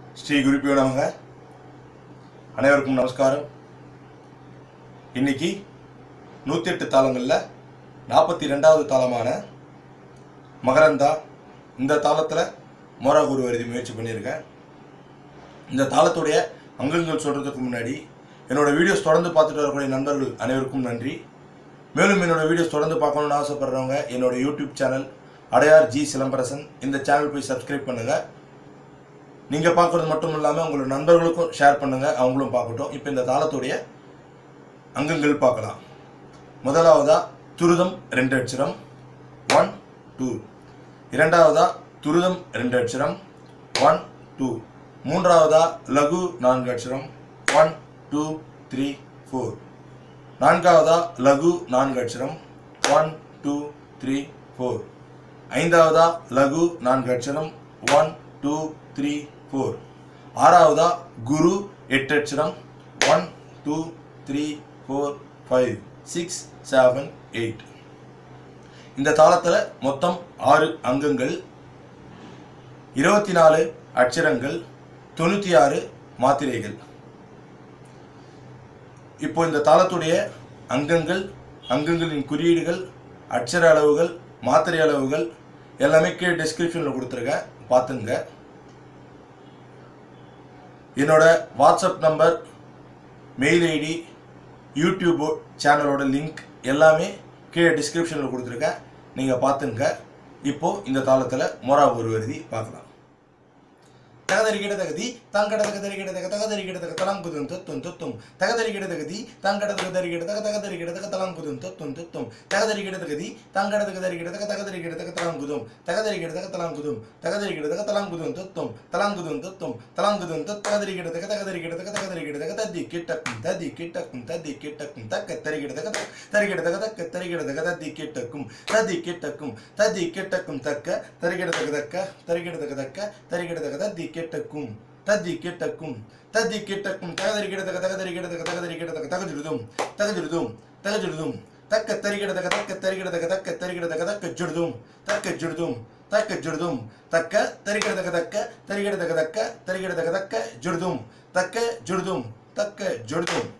ஸ்ரீ குருப்பியோ நமக அனைவருக்கும் நமஸ்காரம் இன்னைக்கு நூற்றி எட்டு தாளங்களில் நாற்பத்தி ரெண்டாவது தாளமான மகரந்தா இந்த தாளத்தில் மோரா குரு எழுதி முயற்சி பண்ணியிருக்கேன் இந்த தாளத்துடைய அங்கங்கள் சொல்கிறதுக்கு முன்னாடி என்னோட வீடியோஸ் தொடர்ந்து பார்த்துட்டு வரக்கூடிய நண்பர்கள் அனைவருக்கும் நன்றி மேலும் என்னோட வீடியோஸ் தொடர்ந்து பார்க்கணும்னு ஆசைப்படுறவங்க என்னோட YouTube channel Adyar G Silambarasan இந்த சேனல் போய் சப்ஸ்கிரைப் பண்ணுங்கள் நீங்கள் பார்க்குறது மட்டும் இல்லாமல் உங்களோட நண்பர்களுக்கும் ஷேர் பண்ணுங்கள் அவங்களும் பார்க்கட்டும் இப்போ இந்த தாளத்துடைய அங்கங்கள் பார்க்கலாம் முதலாவதா துருதம் ரெண்டு அட்சரம் ஒன் டூ இரண்டாவதா துருதம் ரெண்டு அட்சரம் ஒன் டூ மூன்றாவதா லகு நான்கு அட்சரம் ஒன் டூ த்ரீ ஃபோர் நான்காவதா லகு நான்கு அட்சரம் ஒன் டூ த்ரீ ஃபோர் ஐந்தாவதா லகு நான்கு அட்சரம் ஒன் டூ த்ரீ ஃபோர் ஆறாவதா குரு எட்டு அட்சரம் one two three four five six seven eight இந்த தாளத்தில் மொத்தம் ஆறு அங்கங்கள் இருபத்தி நாலு அட்சரங்கள் தொண்ணூற்றி ஆறு மாத்திரைகள் இப்போ இந்த தாளத்துடைய அங்கங்கள் அங்கங்களின் குறியீடுகள் அட்சர அளவுகள் மாத்திரை அளவுகள் எல்லாமே கீழே டிஸ்கிரிப்ஷனில் கொடுத்துருக்கேன் பார்த்துங்க என்னோட WhatsApp number mail ID YouTube சேனலோட லிங்க் எல்லாமே கீழே டிஸ்கிரிப்ஷனில் கொடுத்துருக்கேன் நீங்கள் பார்த்துங்க இப்போ இந்த தாளத்தில் மொரா ஒரு வருதி பார்க்கலாம் தகதரிகிட தகதி தங்கட தகதரிகிட தக தகதரிகிட தக தலாங்குதும் தத்தும் தத்தும் தகதரிகிட தகதி தங்கட தகதரிகிட தக தகதரிகிட தக தலாங்குதும் தத்தும் தத்தும் தகதரிகிட தகதி தங்கட தகதரிகிட தக தகதரிகிட தக தலாங்குதும் தகதரிகிட தக தலாங்குதும் தகதரிகிட தக தலாங்குதும் தத்தும் தலாங்குதும் தத்தும் தலாங்குதும் தத் தகதரிகிட தக தகதரிகிட தக தகதரிகிட தக தத்தி கிட்டக்கும் ததி கிட்டக்கும் ததி கிட்டக்கும் தக்க தரிகிட தக தக் தரிகிட தக தக்க தரிகிட தக தத்தி கிட்டக்கும் ததி கிட்டக்கும் ததி கிட்டக்கும் தக்க தரிகிட தக தக்க தரிகிட தக தக்க தரிகிட தக தத்தி கிட்டக்கும் தத்தி கிட்டக்கும் தத்தி கிட்டக்கும் தகதரிகிட தக தகதரிகிட தக தகதரிகிட தக தகஜுடுதும் தகஜுடுதும் தகஜுடுதும் தக்க தரிகிட தக தக்க தரிகிட தக தக்க தரிகிட தக தக்க ஜுடுதும் தக்க ஜுடுதும் தக்க ஜுடுதும் தக்க தரிகிட தக தக்க தரிகிட தக தக்க தரிகிட தக தக்க ஜுடுதும் தக்க ஜுடுதும் தக்க ஜுடுதும்